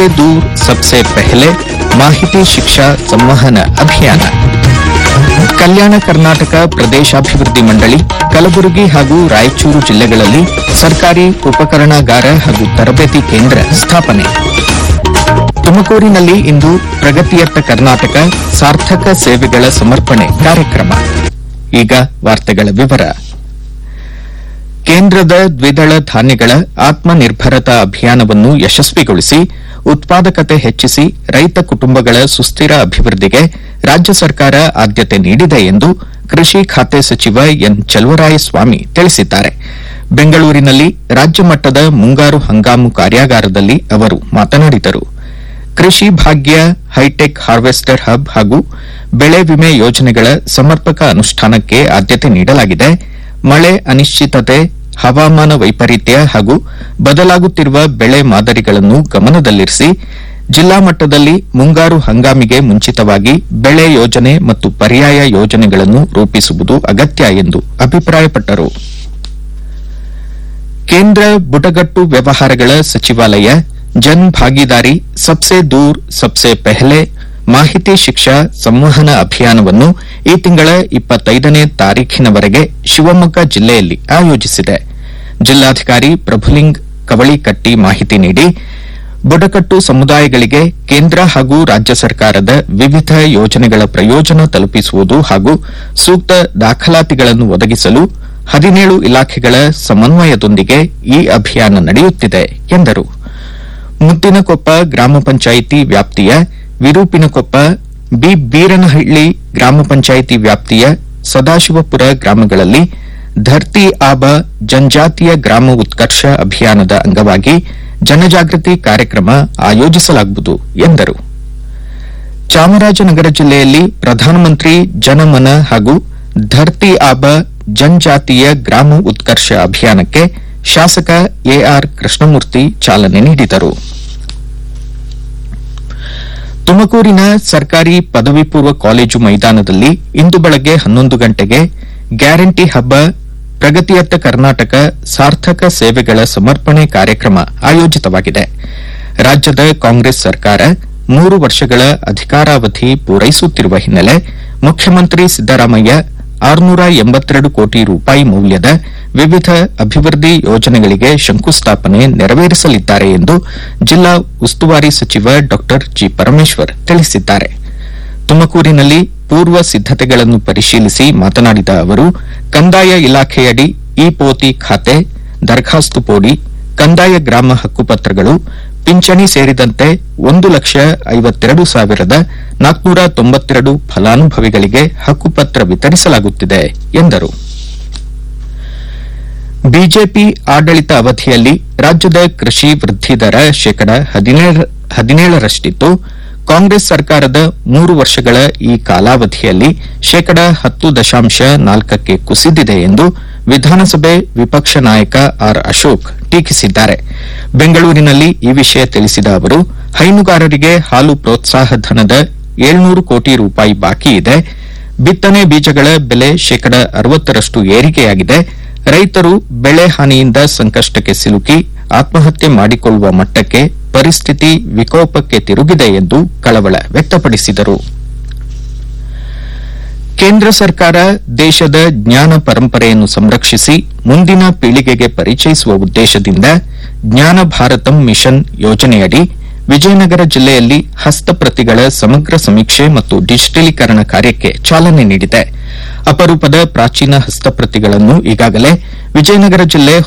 दूर सबसे पहले ಮಾಹಿತಿ ಶಿಕ್ಷಾ ಸಂವಹನ ಅಭಿಯಾನ ಕಲ್ಯಾಣ ಕರ್ನಾಟಕ ಪ್ರದೇಶಾಭಿವೃದ್ಧಿ ಮಂಡಳಿ ಕಲಬುರಗಿ ಹಾಗೂ ರಾಯಚೂರು ಜಿಲ್ಲೆಗಳಲ್ಲಿ ಸರ್ಕಾರಿ ಉಪಕರಣಾಗಾರ ಹಾಗೂ ತರಬೇತಿ ಕೇಂದ್ರ ಸ್ಥಾಪನೆ ತುಮಕೂರಿನಲ್ಲಿ ಇಂದು ಪ್ರಗತಿಯತ್ತ ಕರ್ನಾಟಕ ಸಾರ್ಥಕ ಸೇವೆಗಳ ಸಮರ್ಪಣೆ ಕಾರ್ಯಕ್ರಮ ಈಗ ವಾರ್ತೆಗಳ ವಿವರ ಕೇಂದ್ರದ ದ್ವಿದಳ ಧಾನ್ಯಗಳ ಆತ್ಮನಿರ್ಭರತಾ ಅಭಿಯಾನವನ್ನು ಯಶಸ್ವಿಗೊಳಿಸಿ ಉತ್ಪಾದಕತೆ ಹೆಚ್ಚಿಸಿ ರೈತ ಕುಟುಂಬಗಳ ಸುಸ್ಥಿರ ಅಭಿವೃದ್ಧಿಗೆ ರಾಜ್ಯ ಸರ್ಕಾರ ಆದ್ಯತೆ ನೀಡಿದೆ ಎಂದು ಕೃಷಿ ಖಾತೆ ಸಚಿವ ಎನ್ ಚಲುವರಾಯಸ್ವಾಮಿ ತಿಳಿಸಿದ್ದಾರೆ ಬೆಂಗಳೂರಿನಲ್ಲಿ ರಾಜ್ಯ ಮಟ್ಟದ ಮುಂಗಾರು ಹಂಗಾಮು ಕಾರ್ಯಾಗಾರದಲ್ಲಿ ಅವರು ಮಾತನಾಡಿದರು ಕೃಷಿ ಭಾಗ್ಯ ಹೈಟೆಕ್ ಹಾರ್ವೆಸ್ಟರ್ ಹಬ್ ಹಾಗೂ ಬೆಳೆ ವಿಮೆ ಯೋಜನೆಗಳ ಸಮರ್ಪಕ ಅನುಷ್ಠಾನಕ್ಕೆ ಆದ್ಯತೆ ನೀಡಲಾಗಿದೆ ಮಳೆ ಅನಿಶ್ಚಿತತೆ ಹವಾಮಾನ ವೈಪರೀತ್ಯ ಹಾಗೂ ಬದಲಾಗುತ್ತಿರುವ ಬೆಳೆ ಮಾದರಿಗಳನ್ನು ಗಮನದಲ್ಲಿರಿಸಿ ಜಿಲ್ಲಾ ಮಟ್ಟದಲ್ಲಿ ಮುಂಗಾರು ಹಂಗಾಮಿಗೆ ಮುಂಚಿತವಾಗಿ ಬೆಳೆ ಯೋಜನೆ ಮತ್ತು ಪರ್ಯಾಯ ಯೋಜನೆಗಳನ್ನು ರೂಪಿಸುವುದು ಅಗತ್ಯ ಎಂದು ಅಭಿಪ್ರಾಯಪಟ್ಟರು ಕೇಂದ್ರ ಬುಡಗಟ್ಟು ವ್ಯವಹಾರಗಳ ಸಚಿವಾಲಯ ಜನ್ ಭಾಗಿದಾರಿ ಸಬ್ಸೆ ದೂರ್ ಸಬ್ಸೆ ಪೆಹಲೆ ಮಾಹಿತಿ ಶಿಕ್ಷಾ ಸಂವಹನ ಅಭಿಯಾನವನ್ನು ಈ ತಿಂಗಳ ಇಪ್ಪತ್ತೈದನೇ ತಾರೀಖಿನವರೆಗೆ ಶಿವಮೊಗ್ಗ ಜಿಲ್ಲೆಯಲ್ಲಿ ಆಯೋಜಿಸಿದೆ ಜಿಲ್ಲಾಧಿಕಾರಿ ಪ್ರಭುಲಿಂಗ್ ಕವಳಿಕಟ್ಟಿ ಮಾಹಿತಿ ನೀಡಿ ಬುಡಕಟ್ಟು ಸಮುದಾಯಗಳಿಗೆ ಕೇಂದ್ರ ಹಾಗೂ ರಾಜ್ಯ ಸರ್ಕಾರದ ವಿವಿಧ ಯೋಜನೆಗಳ ಪ್ರಯೋಜನ ತಲುಪಿಸುವುದು ಹಾಗೂ ಸೂಕ್ತ ದಾಖಲಾತಿಗಳನ್ನು ಒದಗಿಸಲು ಹದಿನೇಳು ಇಲಾಖೆಗಳ ಸಮನ್ವಯದೊಂದಿಗೆ ಈ ಅಭಿಯಾನ ನಡೆಯುತ್ತಿದೆ ಎಂದರು ಮುದ್ದಿನಕೊಪ್ಪ ಗ್ರಾಮ ಪಂಚಾಯಿತಿ ವ್ಯಾಪ್ತಿಯ ವಿರೂಪಿನಕೊಪ್ಪ ಬಿ ಬೀರನಹಳ್ಳಿ ಗ್ರಾಮ ಪಂಚಾಯಿತಿ ವ್ಯಾಪ್ತಿಯ ಸದಾಶಿವಪುರ ಗ್ರಾಮಗಳಲ್ಲಿ ಧರ್ತಿ ಆಬ ಜನಜಾತಿಯ ಗ್ರಾಮ ಉತ್ಕರ್ಷ ಅಭಿಯಾನದ ಅಂಗವಾಗಿ ಜನಜಾಗೃತಿ ಕಾರ್ಯಕ್ರಮ ಆಯೋಜಿಸಲಾಗುವುದು ಎಂದರು ಚಾಮರಾಜನಗರ ಜಿಲ್ಲೆಯಲ್ಲಿ ಪ್ರಧಾನಮಂತ್ರಿ ಜನಮನ ಹಾಗೂ ಧರ್ತಿ ಆಬ ಜನಜಾತಿಯ ಗ್ರಾಮ ಉತ್ಕರ್ಷ ಅಭಿಯಾನಕ್ಕೆ ಶಾಸಕ ಎಆರ್ ಕೃಷ್ಣಮೂರ್ತಿ ಚಾಲನೆ ನೀಡಿದರು ತುಮಕೂರಿನ ಸರ್ಕಾರಿ ಪದವಿ ಪೂರ್ವ ಕಾಲೇಜು ಮೈದಾನದಲ್ಲಿ ಇಂದು ಬೆಳಗ್ಗೆ ಹನ್ನೊಂದು ಗಂಟೆಗೆ ಗ್ಯಾರಂಟಿ ಹಬ್ಬ ಪ್ರಗತಿಯತ್ತ ಕರ್ನಾಟಕ ಸಾರ್ಥಕ ಸೇವೆಗಳ ಸಮರ್ಪಣೆ ಕಾರ್ಯಕ್ರಮ ಆಯೋಜಿತವಾಗಿದೆ ರಾಜ್ಯದ ಕಾಂಗ್ರೆಸ್ ಸರ್ಕಾರ ಮೂರು ವರ್ಷಗಳ ಅಧಿಕಾರಾವಧಿ ಪೂರೈಸುತ್ತಿರುವ ಹಿನ್ನೆಲೆ ಮುಖ್ಯಮಂತ್ರಿ ಸಿದ್ದರಾಮಯ್ಯ ಆರುನೂರ ಎಂಬತ್ತೆರಡು ಕೋಟಿ ರೂಪಾಯಿ ಮೌಲ್ಯದ ವಿವಿಧ ಅಭಿವೃದ್ಧಿ ಯೋಜನೆಗಳಿಗೆ ಶಂಕುಸ್ಥಾಪನೆ ನೆರವೇರಿಸಲಿದ್ದಾರೆ ಎಂದು ಜಿಲ್ಲಾ ಉಸ್ತುವಾರಿ ಸಚಿವ ಡಾ ಜಿ ಪರಮೇಶ್ವರ್ ತಿಳಿಸಿದ್ದಾರೆ ತುಮಕೂರಿನಲ್ಲಿ ಪೂರ್ವ ಸಿದ್ದತೆಗಳನ್ನು ಪರಿಶೀಲಿಸಿ ಮಾತನಾಡಿದ ಅವರು ಕಂದಾಯ ಇಲಾಖೆಯಡಿ ಇ ಪೋತಿ ಖಾತೆ ದರಖಾಸ್ತು ಪೋಡಿ ಕಂದಾಯ ಗ್ರಾಮ ಹಕ್ಕುಪತ್ರಗಳು ಪಿಂಚಣಿ ಸೇರಿದಂತೆ ಒಂದು ಲಕ್ಷ ಐವತ್ತೆರಡು ಸಾವಿರದ ನಾಲ್ಕುನೂರ ತೊಂಬತ್ತೆರಡು ಫಲಾನುಭವಿಗಳಿಗೆ ಹಕ್ಕುಪತ್ರ ವಿತರಿಸಲಾಗುತ್ತಿದೆ ಎಂದರು ಬಿಜೆಪಿ ಆಡಳಿತ ಅವಧಿಯಲ್ಲಿ ರಾಜ್ಯದ ಕೃಷಿ ವೃದ್ಧಿ ದರ ಶೇಕಡ ಹದಿನೇಳರಷ್ಟಿತ್ತು ಕಾಂಗ್ರೆಸ್ ಸರ್ಕಾರದ ಮೂರು ವರ್ಷಗಳ ಈ ಕಾಲಾವಧಿಯಲ್ಲಿ ಶೇಕಡ ಹತ್ತು ದಶಾಂಶ ನಾಲ್ಕಕ್ಕೆ ಕುಸಿದಿದೆ ಎಂದು ವಿಧಾನಸಭೆ ವಿಪಕ್ಷ ನಾಯಕ ಆರ್ ಅಶೋಕ್ ಟೀಕಿಸಿದ್ದಾರೆ ಬೆಂಗಳೂರಿನಲ್ಲಿ ಈ ವಿಷಯ ತಿಳಿಸಿದ ಅವರು ಹೈನುಗಾರರಿಗೆ ಹಾಲು ಪ್ರೋತ್ಸಾಹ ಧನದ ಏಳ್ನೂರು ಕೋಟಿ ರೂಪಾಯಿ ಬಾಕಿ ಇದೆ ಬಿತ್ತನೆ ಬೀಜಗಳ ಬೆಲೆ ಶೇಕಡ ಅರವತ್ತರಷ್ಟು ಏರಿಕೆಯಾಗಿದೆ ರೈತರು ಬೆಳೆ ಹಾನಿಯಿಂದ ಸಂಕಷ್ಟಕ್ಕೆ ಸಿಲುಕಿ ಆತ್ಮಹತ್ಯೆ ಮಾಡಿಕೊಳ್ಳುವ ಮಟ್ಟಕ್ಕೆ ಪರಿಸ್ಥಿತಿ ವಿಕೋಪಕ್ಕೆ ತಿರುಗಿದೆ ಎಂದು ಕಳವಳ ವ್ಯಕ್ತಪಡಿಸಿದರು ಕೇಂದ್ರ ಸರ್ಕಾರ ದೇಶದ ಜ್ಞಾನ ಪರಂಪರೆಯನ್ನು ಸಂರಕ್ಷಿಸಿ ಮುಂದಿನ ಪೀಳಿಗೆಗೆ ಪರಿಚಯಿಸುವ ಉದ್ದೇಶದಿಂದ ಜ್ಞಾನ ಭಾರತಂ ಮಿಷನ್ ಯೋಜನೆಯಡಿ ವಿಜಯನಗರ ಜಿಲ್ಲೆಯಲ್ಲಿ ಹಸ್ತಪ್ರತಿಗಳ ಸಮಗ್ರ ಸಮೀಕ್ಷೆ ಮತ್ತು ಡಿಜಿಟಲೀಕರಣ ಕಾರ್ಯಕ್ಕೆ ಚಾಲನೆ ನೀಡಿದೆ ಅಪರೂಪದ ಪ್ರಾಚೀನ ಹಸ್ತಪ್ರತಿಗಳನ್ನು ಈಗಾಗಲೇ ವಿಜಯನಗರ ಜಿಲ್ಲೆ